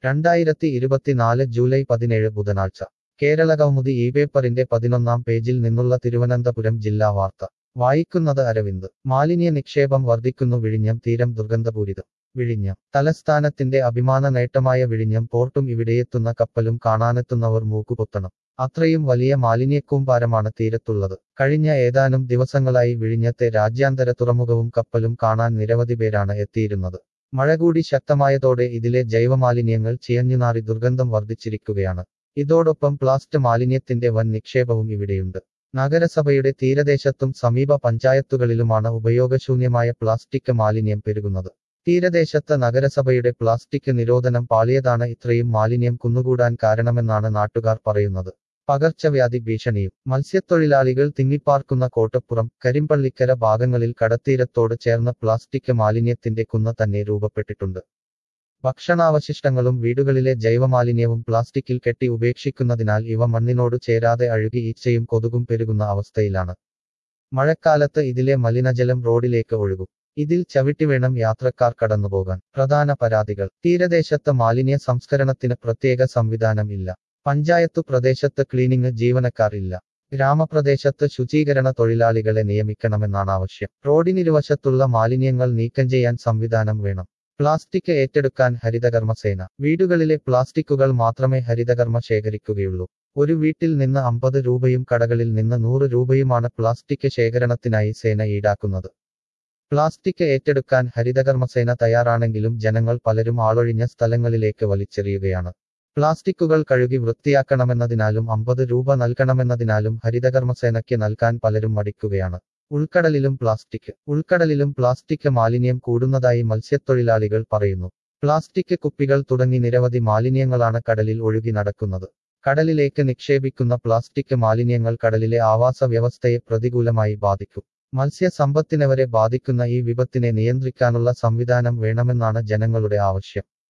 രണ്ടായിരത്തി ഇരുപത്തിനാല് ജൂലൈ പതിനേഴ് ബുധനാഴ്ച കേരളകൗമുദി ഈ പേപ്പറിന്റെ പതിനൊന്നാം പേജിൽ നിന്നുള്ള തിരുവനന്തപുരം ജില്ലാ വാർത്ത വായിക്കുന്നത് അരവിന്ദ് മാലിന്യ നിക്ഷേപം വർദ്ധിക്കുന്നു വിഴിഞ്ഞം തീരം ദുർഗന്ധപൂരിതം വിഴിഞ്ഞം തലസ്ഥാനത്തിന്റെ അഭിമാന നേട്ടമായ വിഴിഞ്ഞം പോർട്ടും ഇവിടെയെത്തുന്ന കപ്പലും കാണാനെത്തുന്നവർ മൂക്കുപൊത്തണം അത്രയും വലിയ മാലിന്യക്കൂമ്പാരമാണ് തീരത്തുള്ളത് കഴിഞ്ഞ ഏതാനും ദിവസങ്ങളായി വിഴിഞ്ഞത്തെ രാജ്യാന്തര തുറമുഖവും കപ്പലും കാണാൻ നിരവധി പേരാണ് എത്തിയിരുന്നത് മഴ കൂടി ശക്തമായതോടെ ഇതിലെ ജൈവമാലിന്യങ്ങൾ ചിയഞ്ഞുനാറി ദുർഗന്ധം വർദ്ധിച്ചിരിക്കുകയാണ് ഇതോടൊപ്പം പ്ലാസ്റ്റ് മാലിന്യത്തിന്റെ വൻ നിക്ഷേപവും ഇവിടെയുണ്ട് നഗരസഭയുടെ തീരദേശത്തും സമീപ പഞ്ചായത്തുകളിലുമാണ് ഉപയോഗശൂന്യമായ പ്ലാസ്റ്റിക് മാലിന്യം പെരുകുന്നത് തീരദേശത്ത് നഗരസഭയുടെ പ്ലാസ്റ്റിക് നിരോധനം പാളിയതാണ് ഇത്രയും മാലിന്യം കുന്നുകൂടാൻ കാരണമെന്നാണ് നാട്ടുകാർ പറയുന്നത് പകർച്ചവ്യാധി ഭീഷണിയും മത്സ്യത്തൊഴിലാളികൾ തിങ്ങിപ്പാർക്കുന്ന കോട്ടപ്പുറം കരിമ്പള്ളിക്കര ഭാഗങ്ങളിൽ കടത്തീരത്തോട് ചേർന്ന പ്ലാസ്റ്റിക് മാലിന്യത്തിന്റെ കുന്ന തന്നെ രൂപപ്പെട്ടിട്ടുണ്ട് ഭക്ഷണാവശിഷ്ടങ്ങളും വീടുകളിലെ ജൈവമാലിന്യവും പ്ലാസ്റ്റിക്കിൽ കെട്ടി ഉപേക്ഷിക്കുന്നതിനാൽ ഇവ മണ്ണിനോട് ചേരാതെ അഴുകി ഈച്ചയും കൊതുകും പെരുകുന്ന അവസ്ഥയിലാണ് മഴക്കാലത്ത് ഇതിലെ മലിനജലം റോഡിലേക്ക് ഒഴുകും ഇതിൽ ചവിട്ടി വേണം യാത്രക്കാർ കടന്നുപോകാൻ പ്രധാന പരാതികൾ തീരദേശത്ത് മാലിന്യ സംസ്കരണത്തിന് പ്രത്യേക സംവിധാനം ഇല്ല പഞ്ചായത്തു പ്രദേശത്ത് ക്ലീനിംഗ് ജീവനക്കാർ ഇല്ല ഗ്രാമപ്രദേശത്ത് ശുചീകരണ തൊഴിലാളികളെ നിയമിക്കണമെന്നാണ് ആവശ്യം റോഡിനിരുവശത്തുള്ള മാലിന്യങ്ങൾ നീക്കം ചെയ്യാൻ സംവിധാനം വേണം പ്ലാസ്റ്റിക് ഏറ്റെടുക്കാൻ ഹരിതകർമ്മസേന വീടുകളിലെ പ്ലാസ്റ്റിക്കുകൾ മാത്രമേ ഹരിതകർമ്മ ശേഖരിക്കുകയുള്ളൂ ഒരു വീട്ടിൽ നിന്ന് അമ്പത് രൂപയും കടകളിൽ നിന്ന് നൂറ് രൂപയുമാണ് പ്ലാസ്റ്റിക് ശേഖരണത്തിനായി സേന ഈടാക്കുന്നത് പ്ലാസ്റ്റിക് ഏറ്റെടുക്കാൻ ഹരിതകർമ്മസേന തയ്യാറാണെങ്കിലും ജനങ്ങൾ പലരും ആളൊഴിഞ്ഞ സ്ഥലങ്ങളിലേക്ക് വലിച്ചെറിയുകയാണ് പ്ലാസ്റ്റിക്കുകൾ കഴുകി വൃത്തിയാക്കണമെന്നതിനാലും അമ്പത് രൂപ നൽകണമെന്നതിനാലും ഹരിതകർമ്മസേനയ്ക്ക് നൽകാൻ പലരും മടിക്കുകയാണ് ഉൾക്കടലിലും പ്ലാസ്റ്റിക് ഉൾക്കടലിലും പ്ലാസ്റ്റിക് മാലിന്യം കൂടുന്നതായി മത്സ്യത്തൊഴിലാളികൾ പറയുന്നു പ്ലാസ്റ്റിക് കുപ്പികൾ തുടങ്ങി നിരവധി മാലിന്യങ്ങളാണ് കടലിൽ ഒഴുകി നടക്കുന്നത് കടലിലേക്ക് നിക്ഷേപിക്കുന്ന പ്ലാസ്റ്റിക് മാലിന്യങ്ങൾ കടലിലെ ആവാസ വ്യവസ്ഥയെ പ്രതികൂലമായി ബാധിക്കും മത്സ്യസമ്പത്തിനെ വരെ ബാധിക്കുന്ന ഈ വിപത്തിനെ നിയന്ത്രിക്കാനുള്ള സംവിധാനം വേണമെന്നാണ് ജനങ്ങളുടെ ആവശ്യം